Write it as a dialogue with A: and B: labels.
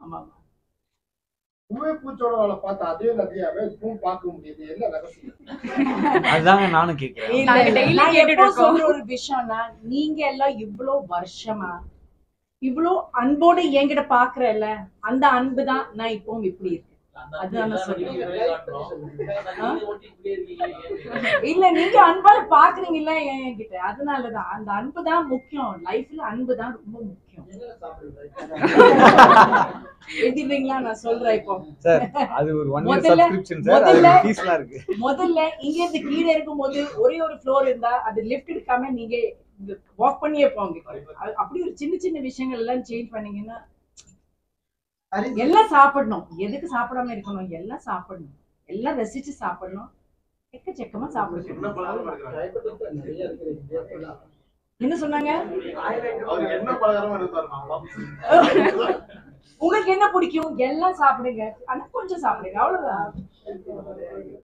A: ஆமா
B: உண்மை பூச்சோட பார்த்து அதே நதியாவே இப்பவும் பார்க்க முடியுது என்ன ரகசியம்
C: அதுதாங்க நானும் கேட்கிறேன்
A: நாங்க
D: இல்ல,
A: daily
D: நான்
A: கேட்டுட்டு
D: எப்போ
A: இருக்கோம்.
D: சொல்ற ஒரு விஷயம்னா நீங்க எல்லாம் இவ்ளோ வருஷமா இவ்ளோ அன்போட என்கிட்ட பாக்குறல்ல அந்த அன்பு தான் நான் இப்பவும் இப்படி இருக்கேன் அதுதான் நான் சொல்றேன். இல்ல நீங்க அன்பால பாக்குறீங்கல்ல என்கிட்ட அதனாலதான் அந்த அன்பு தான் முக்கியம் லைஃப்ல அன்பு தான் ரொம்ப முக்கியம் எழுதிடுறீங்களா நான் சொல்றேன் இப்போ
C: சார் அது ஒரு ஒன் இயர்
D: முதல்ல-
C: சப்ஸ்கிரிப்ஷன் சார் அது
D: முதல்ல-
C: ஃபீஸ்லாம் இருக்கு
D: முதல்ல இங்க இருந்து கீழே இருக்கும்போது ஒரே ஒரு ஃப்ளோர் இருந்தா அது லிஃப்ட் எடுக்காம நீங்க வாக் பண்ணியே போங்க அது- அப்படி ஒரு சின்ன சின்ன விஷயங்கள் எல்லாம் சேஞ்ச் பண்ணீங்கன்னா எல்லாம் சாப்பிடணும் எதுக்கு சாப்பிடாம இருக்கணும் எல்லாம் சாப்பிடணும் எல்லாம் ரசிச்சு சாப்பிடணும் எக்கச்சக்கமா சாப்பிடணும் என்ன சொன்னாங்க
B: அவருக்கு என்ன பலகாரமா இருந்தாரு
D: உங்களுக்கு என்ன பிடிக்கும் எல்லாம் சாப்பிடுங்க ஆனா கொஞ்சம் சாப்பிடுங்க அவ்வளவுதான்